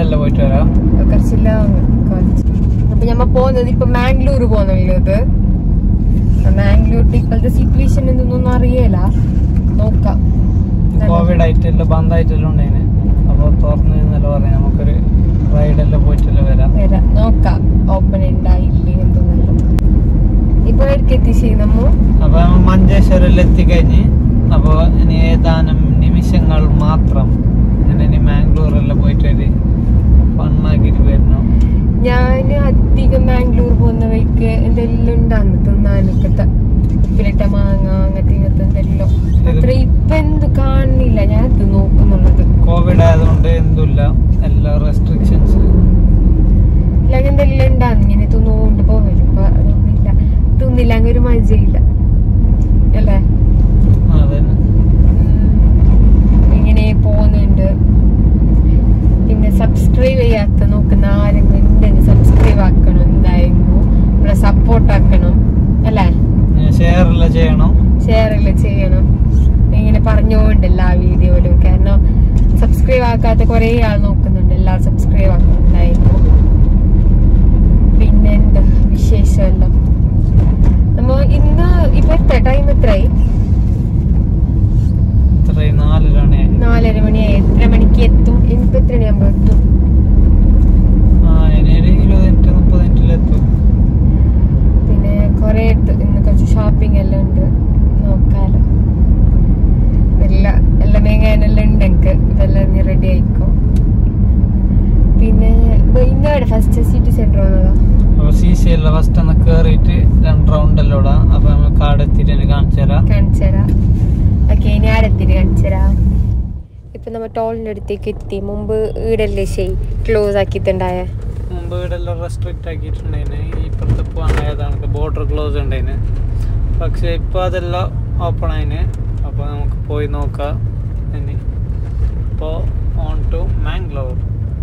റൈഡെല്ലാം പോയിട്ട് വരാം കുറച്ചില്ല അപ്പൊ ഞമ്മ പോകുന്നത് ഇപ്പൊ മാംഗ്ലൂർ പോകുന്നുള്ളത് മാംഗ്ലൂരിന്റെ ഇപ്പോഴത്തെ സിറ്റുവേഷൻ എന്തൊന്നും അറിയല നോക്കാം കോവിഡ് ആയിട്ടെല്ലാം ബന്ധായിട്ടെല്ലാം ഉണ്ടായിന് അപ്പൊ തുറന്നു എന്നല്ല പറയാം നമുക്കൊരു റൈഡെല്ലാം പോയിട്ടെല്ലാം വരാം വരാം നോക്കാം ഓപ്പൺ ഉണ്ടായില്ലേ എന്തൊന്നല്ല ഇപ്പൊ എവിടേക്ക് എത്തിച്ച് നമ്മ അപ്പൊ നമ്മൾ മഞ്ചേശ്വരം എത്തിക്കഴിഞ്ഞ് അപ്പൊ ഇനി ഏതാനും നിമിഷങ്ങൾ മാത്രം അങ്ങനെ ഇനി മാംഗ്ലൂരെല്ലാം പോയിട്ട് ഒരു ഫണ്ണാക്കിട്ട് വരണം ഞാൻ അധികം ബാംഗ്ലൂർ പോകുന്ന വഴിക്ക് എന്തെല്ലാം ഉണ്ടാന്ന് തിന്നാനൊക്കെ ഉപ്പിലിട്ട മാങ്ങ അങ്ങനത്തെ ഇങ്ങനത്തെ എന്തെല്ലാം അത്ര ഇപ്പൊ എന്ത് കാണുന്നില്ല ഞാൻ അത് നോക്കുന്നുള്ളത് കോവിഡ് ആയതുകൊണ്ട് എന്തുമില്ല എല്ലാ റെസ്ട്രിക്ഷൻസ് ഇല്ല എന്തെല്ലാം ഉണ്ടാന്ന് ഇങ്ങനെ തിന്നുകൊണ്ട് പോവല് ഇപ്പൊ അതൊന്നുമില്ല തിന്നില്ല അങ്ങനെ ഒരു മജയില്ല അല്ലേ അതന്നെ ഉം. ഇങ്ങനെ പോകുന്നുണ്ട് പിന്നെ സബ്സ്ക്രൈബ് ചെയ്യാത്ത നോക്കുന്ന ആരെങ്കിലും ഉണ്ടെങ്കിൽ സബ്സ്ക്രൈബ് ആക്കണം എന്തായാലും നമ്മളെ സപ്പോർട്ട് ആക്കണം അല്ലേ ഷെയർ എല്ലാം ചെയ്യണം ഷെയർ എല്ലാം ചെയ്യണം ഇങ്ങനെ പറഞ്ഞുകൊണ്ട് എല്ലാ വീഡിയോയിലും കാരണം സബ്സ്ക്രൈബ് ആക്കാത്ത കുറെ ആൾ നോക്കുന്നുണ്ട് എല്ലാവരും സബ്സ്ക്രൈബ് ആക്കുന്നുണ്ടായിരുന്നു പിന്നെ എന്താ വിശേഷമെല്ലാം നമ്മ ഇന്ന് ഇപ്പൊ എത്ര ടൈം എത്രയായി ഇത്രയും നാലിലാണ് നാലര മണിയായി എത്ര മണിക്ക് എത്തും ഇനിയിപ്പോ എത്ര മണിയാകുമ്പോ എത്തും ആ ഇനി ഒരു ഇരുപത് മിനിറ്റ് മുപ്പത് മിനിറ്റിലെത്തും പിന്നെ കുറെ ഇന്ന് കുറച്ച് ഷോപ്പിംഗ് എല്ലാം ഉണ്ട് നോക്കാലോ എല്ലാ എല്ലാം മേങ്ങാനെല്ലാം ഉണ്ട് എനിക്ക് ഇതെല്ലാം ഇനി റെഡി ആയിക്കോ പിന്നെ ഇന്നവിടെ ഫസ്റ്റ് സിറ്റി സെന്റർ വന്നതാ അപ്പൊ സി സി എല്ലാം ഫസ്റ്റ് ഒന്ന് കേറിയിട്ട് രണ്ട് റൗണ്ട് എല്ലാം ഇടാം അപ്പൊ നമ്മൾ കാട് എത്തിയിട്ട് എനിക്ക് കാണിച്ചു തരാം കാണിച്ചുതരാം ഓക്കെ ഇനി ആരെത്തിട്ട് കാണിച്ചുതരാം ഇപ്പൊ നമ്മ ടോളിന്റെ അടുത്തേക്ക് എത്തി മുമ്പ് ഈടല്ലേ ശരി ക്ലോസ് ആക്കിയിട്ടുണ്ടായ മുമ്പ് ഇവിടെ എല്ലാം റെസ്ട്രിക്റ്റ് ആക്കിയിട്ടുണ്ടായിന് ഇപ്പുറത്ത് പോകാനായതാണ് ബോർഡർ ക്ലോസ് ഉണ്ടായിന് പക്ഷെ ഇപ്പൊ അതെല്ലാം ഓപ്പൺ ആയിന് അപ്പൊ നമുക്ക് പോയി നോക്കാം ഇനി ഇപ്പോൾ ഓൺ ടു മാംഗ്ലൂർ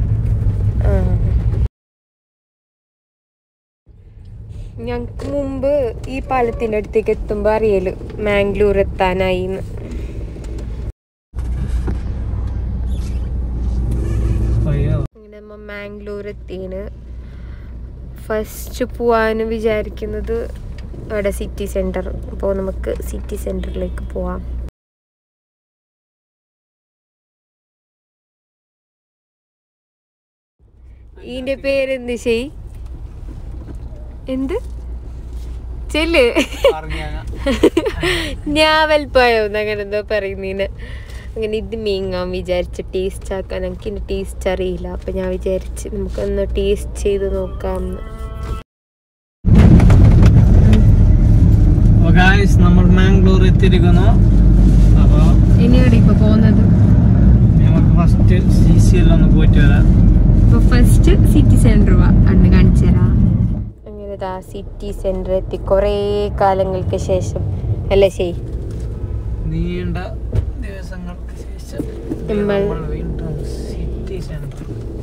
ഞങ്ങൾക്ക് മുമ്പ് ഈ പാലത്തിന്റെ അടുത്തേക്ക് എത്തുമ്പോ അറിയല് മാംഗ്ലൂർ എത്താനായി അയ്യോ അങ്ങനെ നമ്മ മാംഗ്ലൂർ എത്തിന് ഫസ്റ്റ് പോവാൻ വിചാരിക്കുന്നത് അവിടെ സിറ്റി സെന്റർ അപ്പോൾ നമുക്ക് സിറ്റി സെന്ററിലേക്ക് പോവാം ഇതിന്റെ പേരെന്ത് ചെയ് എന്ത് ചെല്ല് ഞാവൽപ്പഴം അങ്ങനെ എന്തോ പറയുന്നതിന് അങ്ങനെ ഇത് മീങ്ങാൻ വിചാരിച്ച് ടേസ്റ്റ് ആക്കാൻ എനിക്ക് ഇതിന്റെ ടേസ്റ്റ് അറിയില്ല അപ്പൊ ഞാൻ വിചാരിച്ച് നമുക്കൊന്ന് ടേസ്റ്റ് ചെയ്ത് നോക്കാം ഗായ്സ് നമ്മൾ മാംഗ്ലൂർ എത്തിയിരിക്കുന്നു അപ്പോൾ ഇനിയാണ് ഇപ്പൊ പോകുന്നത് നമുക്ക് ഫസ്റ്റ് സി സി എല്ലാം ഒന്ന് പോയിട്ട് വരാം ഇപ്പൊ ഫസ്റ്റ് സിറ്റി സെന്റർ അന്ന് കാണിച്ചു തരാം അങ്ങനെ ഇതാ സിറ്റി സെന്റർ എത്തി കുറേ കാലങ്ങൾക്ക് ശേഷം അല്ലേ ശരി നീണ്ട ദിവസങ്ങൾക്ക് ശേഷം നമ്മൾ- നമ്മൾ വീണ്ടും സിറ്റി സെന്റർ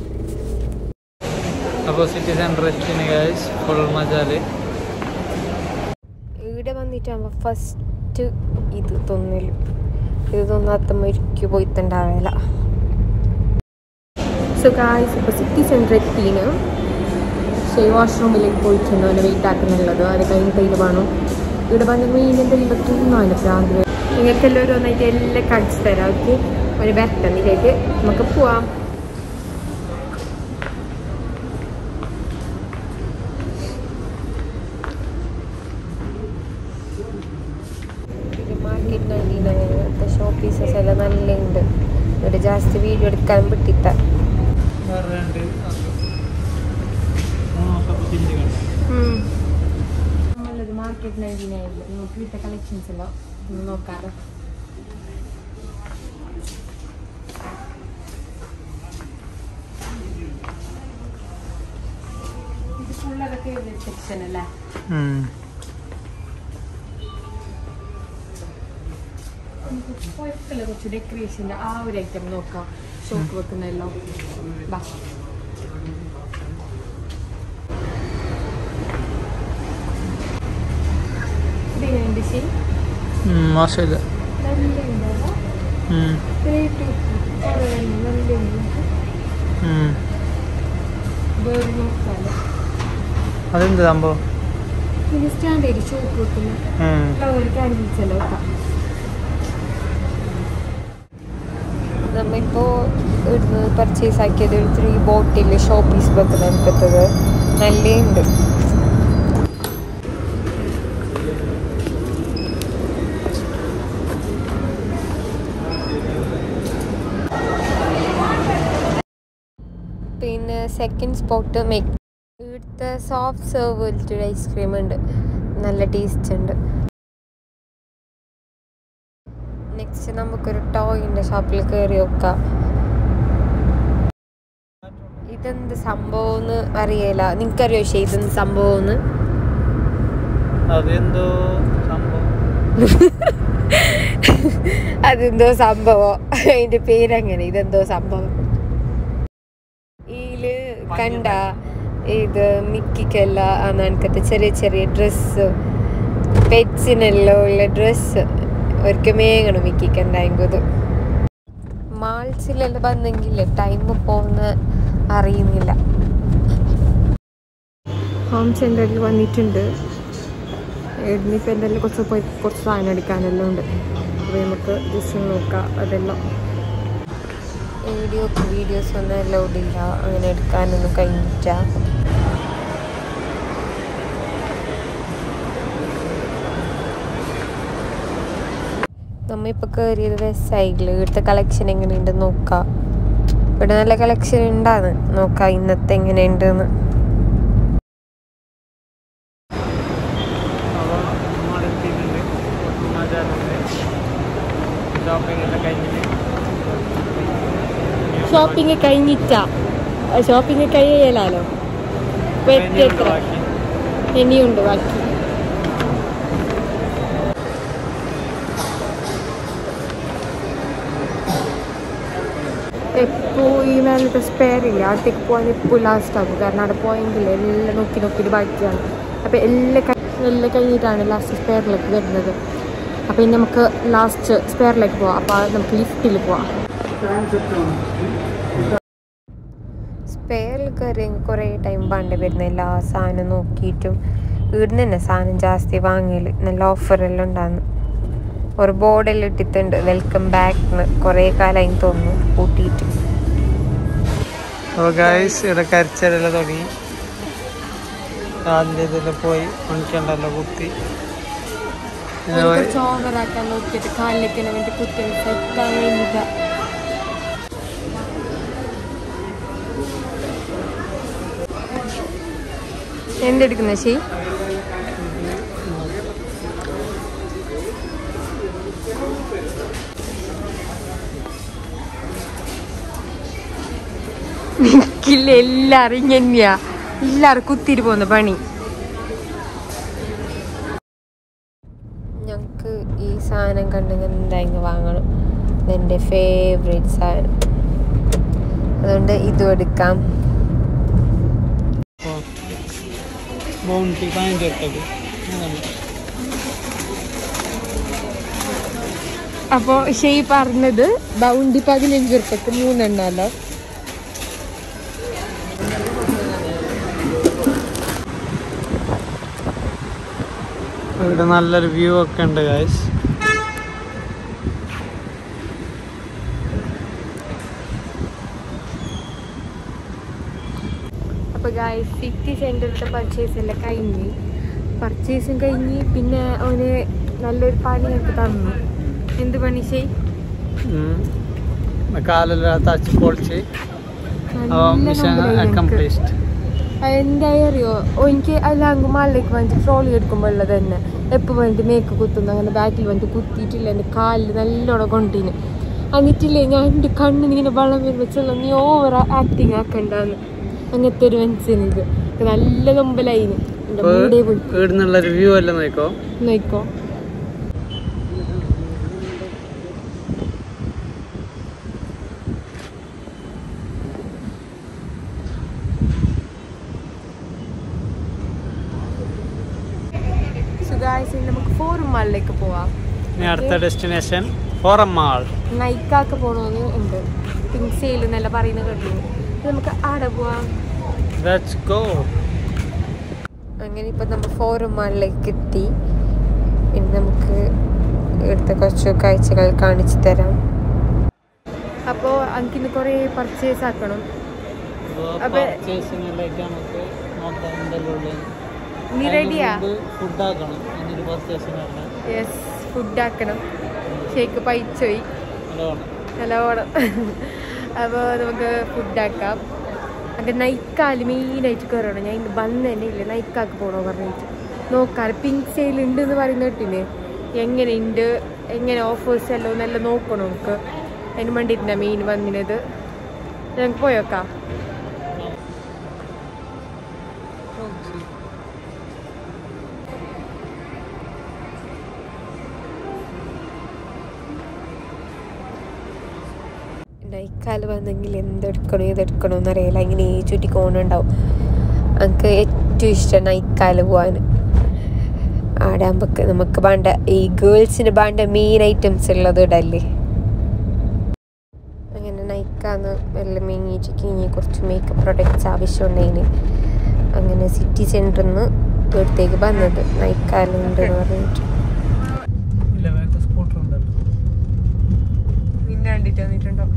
അപ്പോൾ സിറ്റി സെന്റർ എത്തിന് ഗായ്സ് ഫുൾ മജാല് ഇവിടെ വന്നിട്ടാകുമ്പോ ഫസ്റ്റ് ഇത് തോന്നല് ഇത് തോന്നാത്ത മരിക്കു പോയിട്ടുണ്ടാവില്ല സോ ഗായ്സ് ഇപ്പോൾ സിറ്റി സെൻറ്റർ എത്തിന് ശരി വാഷ്റൂമിലേക്ക് പോയിട്ടുണ്ട് അവനെ വെയിറ്റ് ആക്കുന്നുള്ളത് അത് കഴിഞ്ഞ് കയ്യിൽ വേണം ഇവിടെ വന്ന് മീൻ എന്തെല്ലാം തിന്നാണ് പ്രാന്ത് നിങ്ങൾക്ക് എല്ലാവരും ഒന്നായിട്ട് എല്ലാം കാണിച്ചു തരാം ഓക്കെ ഒരു ബെറ്റന്നിലേക്ക് നമുക്ക് പോവാം ഇത് മാർക്കറ്റ് നല്ലതിനത്തെ ഷോപ്പ് പീസസ് എല്ലാം നല്ല ഉണ്ട് ഇവിടെ ജാസ്തി വീഡിയോ എടുക്കാൻ പറ്റിത്ത വേറെ രണ്ട് മൂന്ന് നമ്മളത് മാർക്കറ്റ് നല്ലതിനായില്ല നമുക്ക് കിട്ടിയ കളക്ഷൻസ് എല്ലാം ഒന്ന് നോക്കാറ് ഇത് ഫുള്ളതൊക്കെ സെക്ഷൻ അല്ലേ കുഴപ്പമില്ല കുറച്ച് ഡെക്കറേഷൻ്റെ ആ ഒരു ഐറ്റം നോക്കാം ഷോപ്പ് വെക്കുന്നതെല്ലാം ബാ ഇതെങ്ങനെയുണ്ട് ശരി മോശമില്ല നല്ല ഉണ്ടോ റേറ്റ് കുറവാണ് നല്ല ഉണ്ട് വേറെ നോക്കാലോ അതെന്ത് സംഭവം പിന്നെ സ്റ്റാൻഡേർഡ് ഷോപ്പ് വെക്കുന്ന ഉം. ഒരു കാൻഡിൽസെല്ലാം വെക്കാം നമ്മളിപ്പോൾ ഇവിടുന്ന് പർച്ചേസ് ആക്കിയത് ഒരു ത്രീ ബോട്ടിൽ ഷോപ്പീസ് വെക്കുന്ന എനിക്കത്തത് നല്ലുണ്ട് പിന്നെ സെക്കൻഡ് സ്പോട്ട് മെക് ഇവിടുത്തെ സോഫ്റ്റ് സെർവ് പോലത്തെ ഐസ്ക്രീം ഉണ്ട് നല്ല ടേസ്റ്റ് ഉണ്ട് നെക്സ്റ്റ് നമുക്കൊരു ടോയിൻ്റെ ഷോപ്പിൽ കയറി നോക്കാം ഇതെന്ത് സംഭവം എന്ന് അറിയില്ല നിനക്കറിയോ പക്ഷേ ഇതെന്ത് സംഭവം എന്ന് അതെന്തോ സംഭവം അതെന്തോ സംഭവം അതിന്റെ പേരങ്ങനെ ഇതെന്തോ സംഭവം ഇതില് കണ്ട ഇത് മിക്കിക്കല്ല എനിക്കത്തെ ചെറിയ ചെറിയ ഡ്രസ്സ് പെറ്റ്സിനെല്ലാം ഉള്ള ഡ്രസ്സ് അവർക്ക് മേങ്ങണം മിക്കിക്ക് എന്തായത് മാൾസിലെല്ലാം വന്നെങ്കിൽ ടൈം പോകുന്ന അറിയുന്നില്ല ഹോം സെന്ററിൽ വന്നിട്ടുണ്ട് ഇന്നിപ്പോൾ എന്തെല്ലാം കുറച്ച് പോയി കുറച്ച് സാധനം എടുക്കാനെല്ലാം ഉണ്ട് അപ്പോൾ നമുക്ക് ജസ്റ്റ് നോക്കാം അതെല്ലാം വീഡിയോ വീഡിയോസ് ഒന്നും അലൗഡ് ഇല്ല അങ്ങനെ എടുക്കാനൊന്നും കഴിഞ്ഞില്ല നമ്മളിപ്പോൾ കയറിയത് വെസ്റ്റ് സൈഡിൽ ഇവിടുത്തെ കളക്ഷൻ എങ്ങനെയുണ്ടെന്ന് നോക്കാം ഇവിടെ നല്ല കളക്ഷൻ ഉണ്ടാന്ന് നോക്കാം ഇന്നത്തെ എങ്ങനെയുണ്ടെന്ന് അപ്പോൾ നമ്മളെത്തിയിട്ടുണ്ട് ഷോപ്പിംഗ് എല്ലാം കഴിഞ്ഞിട്ട് ഷോപ്പിംഗ് കഴിഞ്ഞിട്ടാ ഷോപ്പിംഗ് കഴിയലാലോ ഇപ്പൊ എത്തി ഇനിയുണ്ട് എത്ര ബാക്കി. ഇനിയുണ്ട് ബാക്കി എപ്പോ ഈ മേലത്തെ സ്പെയർ ഇല്ല അവിടത്തേക്ക് പോകാൻ എപ്പോൾ ലാസ്റ്റ് ആകും കാരണം അവിടെ പോയെങ്കിൽ എല്ലാം നോക്കി നോക്കിയിട്ട് ബാക്കിയാണ് അപ്പം എല്ലാം കഴി- എല്ലാം കഴിഞ്ഞിട്ടാണ് ലാസ്റ്റ് സ്പെയറിലേക്ക് വരുന്നത് അപ്പം ഇനി നമുക്ക് ലാസ്റ്റ് സ്പെയറിലേക്ക് പോവാം അപ്പോൾ നമുക്ക് ലിഫ്റ്റിൽ പോവാം സ്പെയറിൽ കയറി കുറേ ടൈം പണ്ട് വരുന്ന എല്ലാ സാധനം നോക്കിയിട്ടും ഇവിടുന്ന് തന്നെ സാധനം ജാസ്തി വാങ്ങല് നല്ല ഓഫറെല്ലാം ഉണ്ടാകുന്നു ഒരു ബോർഡെല്ലാം ഇട്ടിട്ടുണ്ട് വെൽക്കം ബാക്ക് എന്ന് കുറേ കാലമായി തോന്നുന്നു കൂട്ടിയിട്ട് അപ്പോൾ ഗൈസ് ഇവിടെ കരച്ചിലെല്ലാം തുടങ്ങി രാവിലെ ഇതെല്ലാം പോയി മണിക്കണ്ടെല്ലാം കുത്തി ഇത് പോയി- ഓവറാക്കാൻ നോക്കിയിട്ട് കാലിലേക്ക് വേണ്ടി കുത്തി സെറ്റാൻ കഴിഞ്ഞില്ല എന്തെടുക്കുന്ന ശരി നിക്കില്ല എല്ലാരും ഇങ്ങനെയാ എല്ലാരും കുത്തിയിട്ട് പോകുന്ന പണി ഞങ്ങൾക്ക് ഈ സാധനം കണ്ടെങ്കിൽ എന്തായാലും വാങ്ങണം ഇതെൻ്റെ ഫേവറേറ്റ് സാധനം അതുകൊണ്ട് ഇതും എടുക്കാം അപ്പോൾ ബൗണ്ടി പതിനഞ്ച് റുപ്യക്ക് അപ്പോൾ ഷെയ് പറഞ്ഞത് ബൗണ്ടി പതിനഞ്ച് ഉറുപ്പക്ക് മൂന്നെണ്ണല്ലോ ഇവിടെ നല്ലൊരു വ്യൂ ഒക്കെ ഉണ്ട് ഗൈസ് അപ്പോൾ ഗായ്സ് സിറ്റി സെൻറ്ററിലത്തെ പർച്ചേസ് എല്ലാം കഴിഞ്ഞ് പർച്ചേസും കഴിഞ്ഞ് പിന്നെ അവന് നല്ലൊരു പണി എനിക്ക് തന്നു എന്ത് പണി ഷെയ് കാലെല്ലാം തച്ച് പൊളിച്ച് മിഷൻ അക്കംപ്ലീസ്ഡ് എന്തായി അറിയോ ഓ എനിക്ക് അല്ലാങ്കും മള്ളിലേക്ക് വന്നിട്ട് ട്രോളി എടുക്കുമ്പോൾ ഉള്ളത് തന്നെ എപ്പോൾ വന്നിട്ട് മേക്ക് കുത്തുന്നു അങ്ങനെ ബാക്കിൽ വന്നിട്ട് കുത്തിയിട്ടില്ല എൻ്റെ കാലിൽ നല്ലോണം കൊണ്ടിന് എന്നിട്ടില്ലേ ഞാൻ എൻ്റെ കണ്ണിന് ഇങ്ങനെ വെള്ളം വരുമ്പോൾ നീ ഓവർ ആക്ടിങ് ആക്കണ്ടെന്ന് അങ്ങനത്തെ ഒരു മനസ്സിന് ഇത് ഇത് നല്ല നൊമ്പലായിന് എൻ്റെ മൂടേ പോയി ഇവിടുന്നുള്ളൊരു വ്യൂ എല്ലാം നോക്കോ നോക്കോ സുഖാഴ്ച നമുക്ക് ഫോറും മാളിലേക്ക് പോവാം ഇനി അടുത്ത ഡെസ്റ്റിനേഷൻ ഫോറം മാൾ നൈക്കാക്ക് പോകണമെന്ന് ഉണ്ട് പിങ്ക് സെയിൽ എന്നല്ല പറയുന്നത് കേട്ടു ഇത് നമുക്ക് ആടെ പോവാം ലെറ്റ്സ് ഗോ അങ്ങനെ ഇപ്പം നമ്മൾ ഫോറും മാളിലേക്ക് എത്തി ഇനി നമുക്ക് ഇവിടുത്തെ കുറച്ച് കാഴ്ചകൾ കാണിച്ചു തരാം അപ്പോൾ അങ്കിന് കുറേ പർച്ചേസ് ആക്കണം അപ്പൊ- പർച്ചേസിങ്ങിലേക്ക് നമുക്ക് നോക്കാം എന്തെല്ലാം ഉള്ളത് നീ റെഡിയാ ഫുഡ് ആക്കണം എന്നിട്ട് പർച്ചേസിങ്ങല്ല യെസ് ഫുഡ് ആക്കണം ഷേക്ക് പൈച്ചോയി നല്ലോണം നല്ലോണം അപ്പോൾ നമുക്ക് ഫുഡാക്കാം അത് നൈക്കാല് മെയിനായിട്ട് കയറണം ഞാൻ ഇന്ന് വന്ന് തന്നെ ഇല്ല നൈക്കാക്ക് പോകണോ പറഞ്ഞിട്ട് നോക്കാം പിങ്ക് സെയിൽ ഉണ്ട് എന്ന് പറയുന്ന കേട്ടിന് എങ്ങനെ ഉണ്ട് എങ്ങനെ ഓഫേഴ്സ് എല്ലാം ഒന്നെല്ലാം നോക്കണം നമുക്ക് അതിന് വേണ്ടിയിട്ടാണ് മെയിൻ വന്നിനത് ഞങ്ങൾക്ക് പോയോക്കാം നൈക്കാല് വന്നെങ്കിൽ എന്തെടുക്കണോ ഏതെടുക്കണോ എന്നറിയില്ല ഇങ്ങനെ ചുറ്റിക്കോണുണ്ടാവും എനിക്ക് ഏറ്റവും ഇഷ്ടം നൈക്കാല് പോവാൻ ആടെ നമുക്ക് നമുക്ക് വേണ്ട ഈ ഗേൾസിന് വേണ്ട മെയിൻ ഐറ്റംസ് ഉള്ളത് ഇടല്ലേ അങ്ങനെ നൈക്കാന്ന് എല്ലാം മേങ്ങിയിട്ട് കിഞ്ഞി കുറച്ച് മേക്കപ്പ് പ്രൊഡക്ട്സ് ആവശ്യമുണ്ടതിന് അങ്ങനെ സിറ്റി സെൻറ്ററിൽ നിന്ന് ഇവിടത്തേക്ക് വന്നത് നൈക്കാലുണ്ട് എന്ന് പറഞ്ഞിട്ട് ഇല്ല വേറെ സ്കൂട്ടർ ഉണ്ടല്ലോ നിന്നെ കണ്ടിട്ട് വന്നിട്ടുണ്ടോ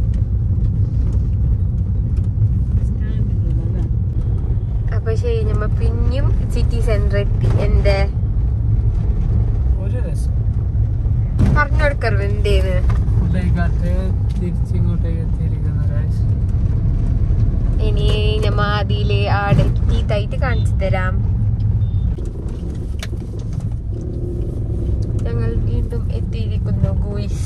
അപ്പൊ ശരി നമ്മ പിന്നെയും സിറ്റി സെന്റർ എത്തി എന്റെ ഒരു രസം പറഞ്ഞു കൊടുക്കരുത് എന്തേന്ന് ഫുഡായിക്കാട്ട് തിരിച്ചിങ്ങോട്ടേക്ക് എത്തിയിരിക്കുന്ന ഗൈസ് ഇനി നമ്മ അതിലെ ആടെ ടീത്തായിട്ട് കാണിച്ചു തരാം ഞങ്ങൾ വീണ്ടും എത്തിയിരിക്കുന്നു ഗൂയിസ്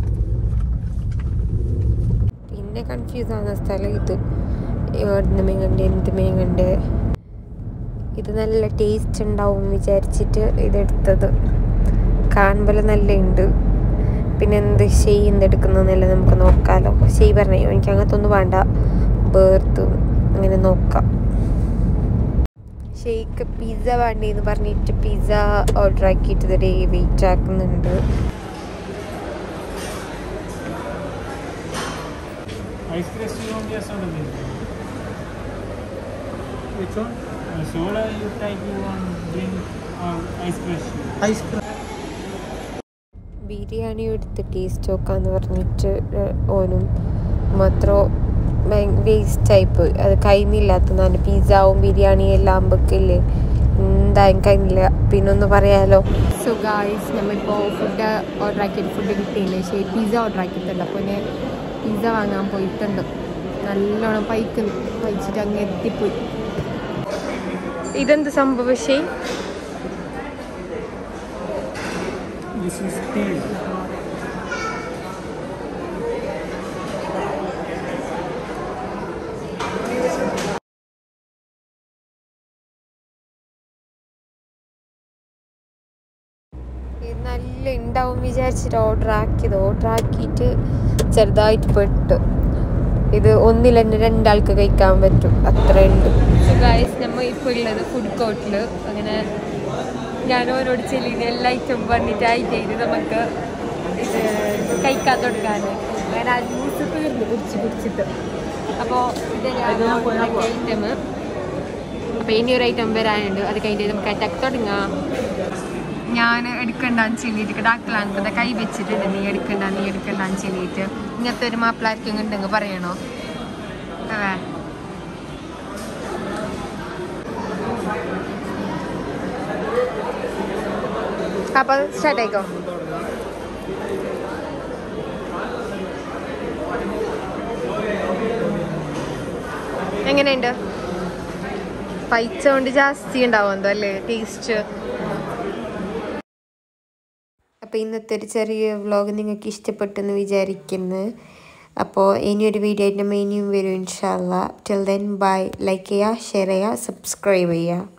പിന്നെ കൺഫ്യൂസ് ആവുന്ന സ്ഥലം ഇത് എവിടുന്ന് മേങ്ങണ്ട് എന്ത് മേങ്ങണ്ട് ഇത് നല്ല ടേസ്റ്റ് ഉണ്ടാവും വിചാരിച്ചിട്ട് ഇതെടുത്തത് കാണുമ്പോൾ നല്ല ഉണ്ട് പിന്നെ എന്ത് ഷെയ് എന്തെടുക്കുന്നതെന്നല്ല നമുക്ക് നോക്കാമല്ലോ ഷെയ് പറഞ്ഞു എനിക്ക് അങ്ങനത്തെ ഒന്നും വേണ്ട ബേർത്ത് അങ്ങനെ നോക്കാം ഷെയ്ക്ക് പിസ്സ വേണ്ടേന്ന് പറഞ്ഞിട്ട് പിസ്സ ഓർഡർ ആക്കിയിട്ട് ഇതുവരെ വെയിറ്റ് ആക്കുന്നുണ്ട് Ice cream you want yes or no? Which one? Uh, soda you type you want drink or ice cream? Ice cream. Biryani എടുത്ത് ടേസ്റ്റ് നോക്കാന്ന് പറഞ്ഞിട്ട് ഏഹ്, ഓനും മാത്രം വേസ്റ്റ് ആയിപ്പോയി അത് കഴിഞ്ഞില്ലാത്തതാണ് പിസ്സാവും ബിരിയാണിയും എല്ലാം ആകുമ്പോക്കില്ലേ എന്തായാലും കഴിഞ്ഞില്ല പിന്നെ ഒന്ന് പറയാലോ സോ ഗായ്സ് നമ്മളിപ്പോൾ ഫുഡ് ഓർഡർ ആക്കിയിട്ട് ഫുഡ് കിട്ടിയില്ലേ ശരി പിസ്സ ഓർഡർ ആക്കിയിട്ടുണ്ട് അപ്പോൾ ഞാൻ പിസ്സ വാങ്ങാൻ പോയിട്ടുണ്ട് നല്ലോണം പൈക്കുന്നു പൈച്ചിട്ട് അങ്ങ് എത്തിപ്പോയി ഇതെന്ത് സംഭവം ശരി This is tea. ഇത് നല്ല ഉണ്ടാവും വിചാരിച്ചിട്ട് ഓർഡർ ആക്കിയത് ഓർഡർ ആക്കിയിട്ട് ചെറുതായിട്ട് പെട്ടു ഇത് ഒന്നിൽ തന്നെ രണ്ടാൾക്ക് കഴിക്കാൻ പറ്റും അത്ര ഉണ്ട് ഗായ്സ് നമ്മൾ ഇപ്പോൾ ഉള്ളത് ഫുഡ് കോർട്ടിൽ അങ്ങനെ ഞാൻ ഓരോട് ചെല്ലിന് എല്ലാ ഐറ്റം വന്നിട്ടായിട്ട് ഇത് നമുക്ക് ഇത് കഴിക്കാൻ തുടങ്ങാൻ അങ്ങനെ ആ ജ്യൂസ് തീർന്നു കുടിച്ച് കുടിച്ചിട്ട് അപ്പോൾ ഇതെല്ലാം ഐറ്റം അപ്പോൾ ഇനി ഒരു ഐറ്റം വരാനുണ്ട് അത് കഴിഞ്ഞിട്ട് നമുക്ക് അറ്റാക്ക് തുടങ്ങാം ഞാൻ എടുക്കണ്ടെന്ന് ചൊല്ലിയിട്ട് ഡാക്ടറാണ് കൈ വെച്ചിട്ടുണ്ട് നീ എടുക്കണ്ട നീ എടുക്കണ്ടെന്ന് ചൊല്ലിയിട്ട് ഇങ്ങനത്തെ ഒരു മാപ്പിളാർക്കും ഉണ്ടെങ്കിൽ പറയണോ അതെ അപ്പൊ സ്റ്റാർട്ട് ആയിക്കോ എങ്ങനെയുണ്ട് പൈസ കൊണ്ട് ജാസ്തി ഉണ്ടാവും എന്തോ അല്ലേ ടേസ്റ്റ് അപ്പോൾ ഇന്നത്തെ ഒരു ചെറിയ വ്ളോഗ് നിങ്ങൾക്ക് ഇഷ്ടപ്പെട്ടെന്ന് വിചാരിക്കുന്നു അപ്പോൾ ഇനിയൊരു വീഡിയോ ആയിട്ട് നമ്മൾ ഇനിയും വരും ഇൻഷാല്ല ടിൽ ദെൻ ബൈ ലൈക്ക് ചെയ്യുക ഷെയർ ചെയ്യുക സബ്സ്ക്രൈബ് ചെയ്യുക